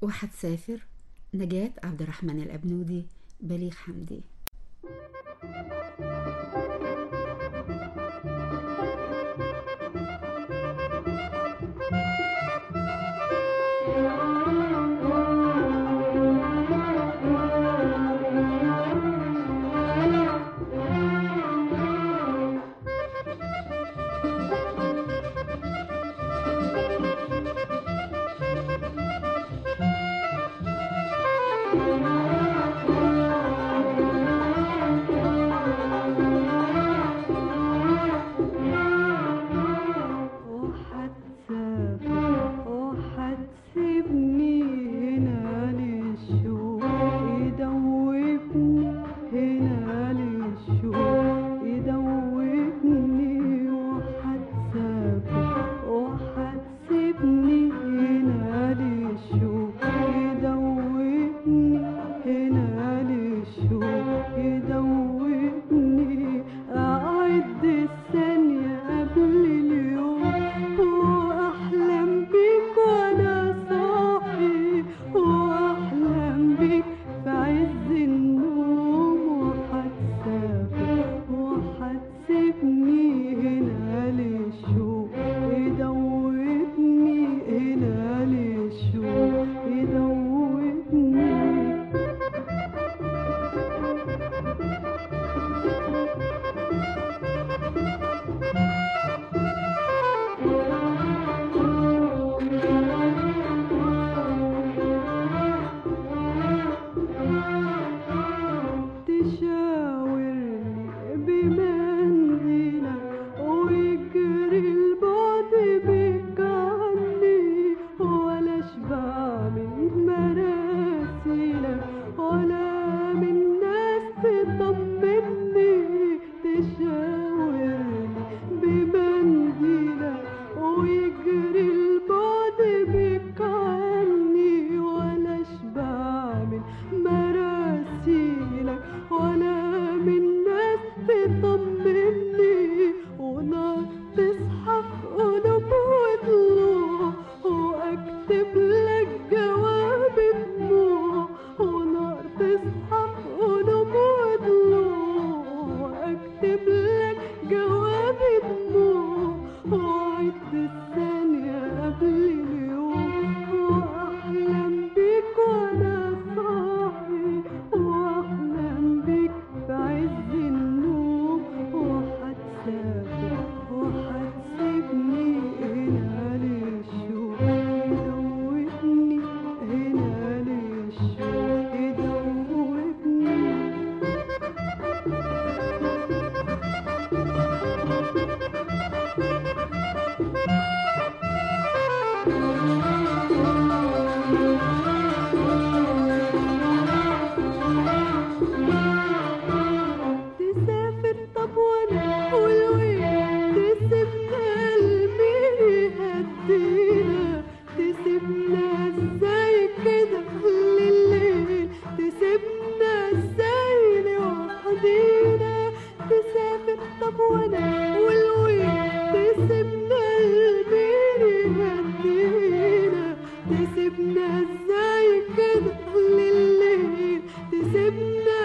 وحتسافر نجاة عبد الرحمن الأبنودي بليغ حمدي وحتسافر وحتسيبني هنا للشوق يدوبني هنا للشوق يدوبني وحتسافر وحتسيبني هنا للشوق يدوبني هنا للشوق يدوبني أعد الثانية قبل اليوم وأحلم بيك وأنا صاحي وأحلم بيك في عز النوم وحتسافر وحتسيبني هنا للشوق يدوبني هنا للشوق يدوبني تشاورني بمنزلك ويجري البعد بك عني ولا اشبع من مراسلك ولا من ناس تطمني تشاورني بمنزلك ويجري البعد بك عني ولا اشبع من مراسيلك ولا من ناس تطمني ونار تصحى في قلوب وضلوع واكتب لك جواب دموع ونار تصحى في قلوب وضلوع واكتب لك جواب دموع وعد الثانية قبل اليوم واحلم بيك وانا صاحي واحلم بيك في عز النوم وحتسافر وحتسيبني هنا للشوق يدوبني هنا للشوق يدوبني تسافر طب وانا والوين تسيبنا قلبي يهدينا تسيبنا ازاي كده لليل تسيبنا ازاي لوحدينا تسافر طب وانا والوين تسيبنا قلبي يهدينا تسيبنا ازاي كده لليل تسيبنا